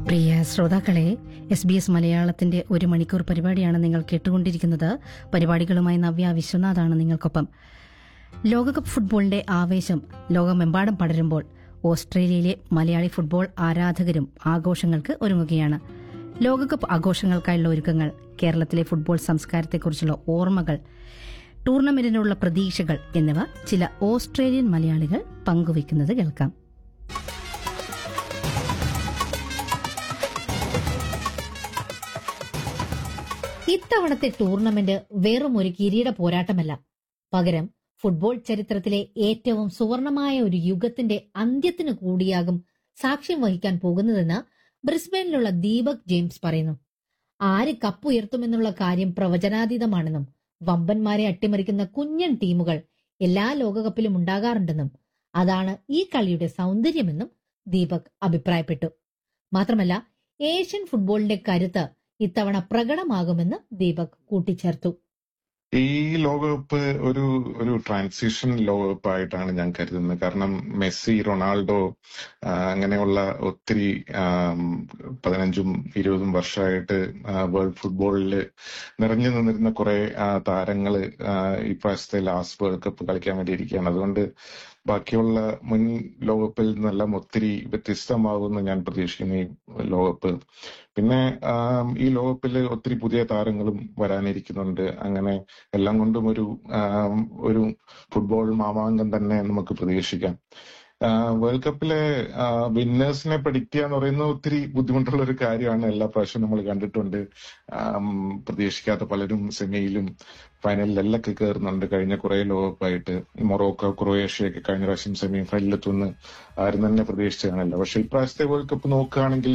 പ്രിയ ശ്രോതാക്കളെ S B S മലയാളത്തിന്റെ ഒരു മണിക്കൂർ പരിപാടിയാണ് നിങ്ങൾ കേട്ടുകൊണ്ടിരിക്കുന്നത് പരിപാടികളുമായി നവ്യ വിശ്വനാഥാണ് നിങ്ങൾക്കൊപ്പം ലോകകപ്പ് ഫുട്ബോളിന്റെ ആവേശം ലോകമെമ്പാടും പടരുമ്പോൾ ഓസ്ട്രേലിയയിലെ മലയാളി ഫുട്ബോൾ ആരാധകരും ആഘോഷങ്ങൾക്ക് ഒരുങ്ങുകയാണ് ലോകകപ്പ് ആഘോഷങ്ങൾക്കായുള്ള ഒരുക്കങ്ങൾ കേരളത്തിലെ ഫുട്ബോൾ സംസ്കാരത്തെക്കുറിച്ചുള്ള ഓർമ്മകൾ ടൂർണമെന്റിനുള്ള പ്രതീക്ഷകൾ എന്നിവ ചില ഓസ്ട്രേലിയൻ മലയാളികൾ പങ്കുവയ്ക്കുന്നത് കേൾക്കാം ഇത്തവണത്തെ ടൂർണമെന്റ് വെറും ഒരു കിരീട പോരാട്ടമല്ല പകരം ഫുട്ബോൾ ചരിത്രത്തിലെ ഏറ്റവും സുവർണമായ ഒരു യുഗത്തിന്റെ അന്ത്യത്തിന് കൂടിയാകും സാക്ഷ്യം വഹിക്കാൻ പോകുന്നതെന്ന് ബ്രിസ്ബെയിനിലുള്ള ദീപക് ജെയിംസ് പറയുന്നു ആര് കപ്പുയർത്തുമെന്നുള്ള കാര്യം പ്രവചനാതീതമാണെന്നും വമ്പന്മാരെ അട്ടിമറിക്കുന്ന കുഞ്ഞൻ ടീമുകൾ എല്ലാ ലോകകപ്പിലും ഉണ്ടാകാറുണ്ടെന്നും അതാണ് ഈ കളിയുടെ സൗന്ദര്യമെന്നും ദീപക് അഭിപ്രായപ്പെട്ടു മാത്രമല്ല ഏഷ്യൻ ഫുട്ബോളിന്റെ കരുത്ത് ഇത്തവണ പ്രകടമാകുമെന്ന് ദീപക് കൂട്ടിച്ചേർത്തു ഈ ലോകകപ്പ് ഒരു ഒരു ട്രാൻസിഷൻ ലോകകപ്പായിട്ടാണ് ഞാൻ കരുതുന്നത് കാരണം മെസ്സി റൊണാൾഡോ ആ, അങ്ങനെയുള്ള ഒത്തിരി ആം, പതിനഞ്ചും ഇരുപതും വർഷമായിട്ട് വേൾഡ് ഫുട്ബോളിൽ നിറഞ്ഞു നിന്നിരുന്ന കുറെ താരങ്ങള് ആ, ഈ പ്രാവശ്യത്തെ ലാസ്റ്റ് വേൾഡ് കപ്പ് കളിക്കാൻ വേണ്ടി ഇരിക്കുകയാണ് അതുകൊണ്ട് ബാക്കിയുള്ള മുൻ ലോകകപ്പിൽ നിന്നെല്ലാം ഒത്തിരി വ്യത്യസ്തമാകുമെന്ന് ഞാൻ പ്രതീക്ഷിക്കുന്നു ഈ ലോകകപ്പ് പിന്നെ ആം, ഈ ലോകകപ്പിൽ ഒത്തിരി പുതിയ താരങ്ങളും വരാനിരിക്കുന്നുണ്ട് അങ്ങനെ എല്ലാം കൊണ്ടും ഒരു ആം, ഒരു ഫുട്ബോൾ മാമാങ്കം തന്നെ നമുക്ക് പ്രതീക്ഷിക്കാം ആ, വേൾഡ് കപ്പിലെ വിന്നേഴ്സിനെ പ്രഡിക്റ്റ് ചെയ്യാന്ന് പറയുന്നത് ഒത്തിരി ബുദ്ധിമുട്ടുള്ള ഒരു കാര്യമാണ് എല്ലാ പ്രാവശ്യവും നമ്മൾ കണ്ടിട്ടുണ്ട് ആം, പ്രതീക്ഷിക്കാത്ത പലരും സെമിയിലും ഫൈനലിലെല്ലാം കയറുന്നുണ്ട് കഴിഞ്ഞ കുറെ ലോകകപ്പായിട്ട് മൊറോക്കോ ക്രൊയേഷ്യയൊക്കെ കഴിഞ്ഞ പ്രാവശ്യം സെമി ഫൈനലിലെത്തുമെന്ന് ആരും തന്നെ പ്രതീക്ഷിച്ചു കാണില്ല പക്ഷെ ഇപ്രാവശ്യത്തെ വേൾഡ് കപ്പ് നോക്കുകയാണെങ്കിൽ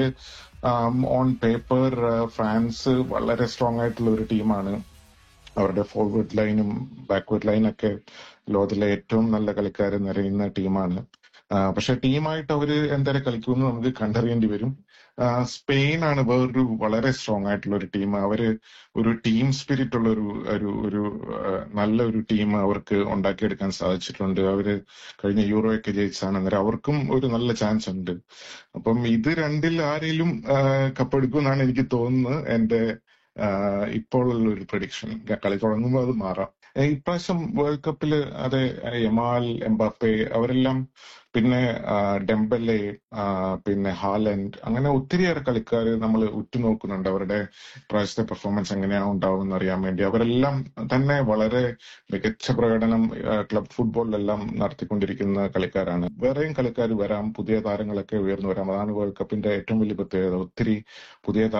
ഓൺ പേപ്പർ ഫ്രാൻസ് വളരെ സ്ട്രോങ് ആയിട്ടുള്ള ഒരു ടീമാണ് അവരുടെ ഫോർവേഡ് ലൈനും ബാക്ക്വേർഡ് ലൈനൊക്കെ ലോകത്തിലെ ഏറ്റവും നല്ല കളിക്കാർ നിറയുന്ന ടീമാണ് ആ, പക്ഷെ ടീമായിട്ട് അവര് എന്തരെ കളിക്കുമെന്ന് നമുക്ക് കണ്ടറിയേണ്ടി വരും ആ, സ്പെയിനാണ് വേറൊരു വളരെ സ്ട്രോങ് ആയിട്ടുള്ള ഒരു ടീം അവര് ഒരു ടീം സ്പിരിറ്റ് ഉള്ള ഒരു ഒരു ഒരു ആ, നല്ല ഒരു ടീം അവർക്ക് ഉണ്ടാക്കിയെടുക്കാൻ സാധിച്ചിട്ടുണ്ട് അവര് കഴിഞ്ഞ യൂറോയൊക്കെ ജയിച്ചാണ് അന്നേരം അവർക്കും ഒരു നല്ല ചാൻസ് ഉണ്ട് അപ്പം ഇത് രണ്ടിൽ ആരെങ്കിലും കപ്പെടുക്കുമെന്നാണ് എനിക്ക് തോന്നുന്നത് എന്റെ ആഹ് ഇപ്പോഴുള്ള ഒരു പ്രഡിക്ഷൻ കളി തുടങ്ങുമ്പോൾ അത് മാറാം ഏഹ് ഇപ്രാവശ്യം വേൾഡ് കപ്പിൽ അതെ യമാൽ എംബാപ്പെ അവരെല്ലാം പിന്നെ ആഹ് ഡെംബലെ ആഹ് പിന്നെ ഹാലൻഡ് അങ്ങനെ ഒത്തിരിയേറെ കളിക്കാർ നമ്മൾ ഉറ്റുനോക്കുന്നുണ്ട് അവരുടെ ഇപ്രാവശ്യത്തെ പെർഫോമൻസ് എങ്ങനെയാണ് ഉണ്ടാവുമെന്ന് അറിയാൻ വേണ്ടി അവരെല്ലാം തന്നെ വളരെ മികച്ച പ്രകടനം ആഹ് ക്ലബ് ഫുട്ബോളിലെല്ലാം നടത്തിക്കൊണ്ടിരിക്കുന്ന കളിക്കാരാണ് വേറെയും കളിക്കാർ വരാം പുതിയ താരങ്ങളൊക്കെ ഉയർന്നു വരാം അതാണ് വേൾഡ് കപ്പിന്റെ ഏറ്റവും വലിയ പ്രത്യേകത ഒത്തിരി പുതിയ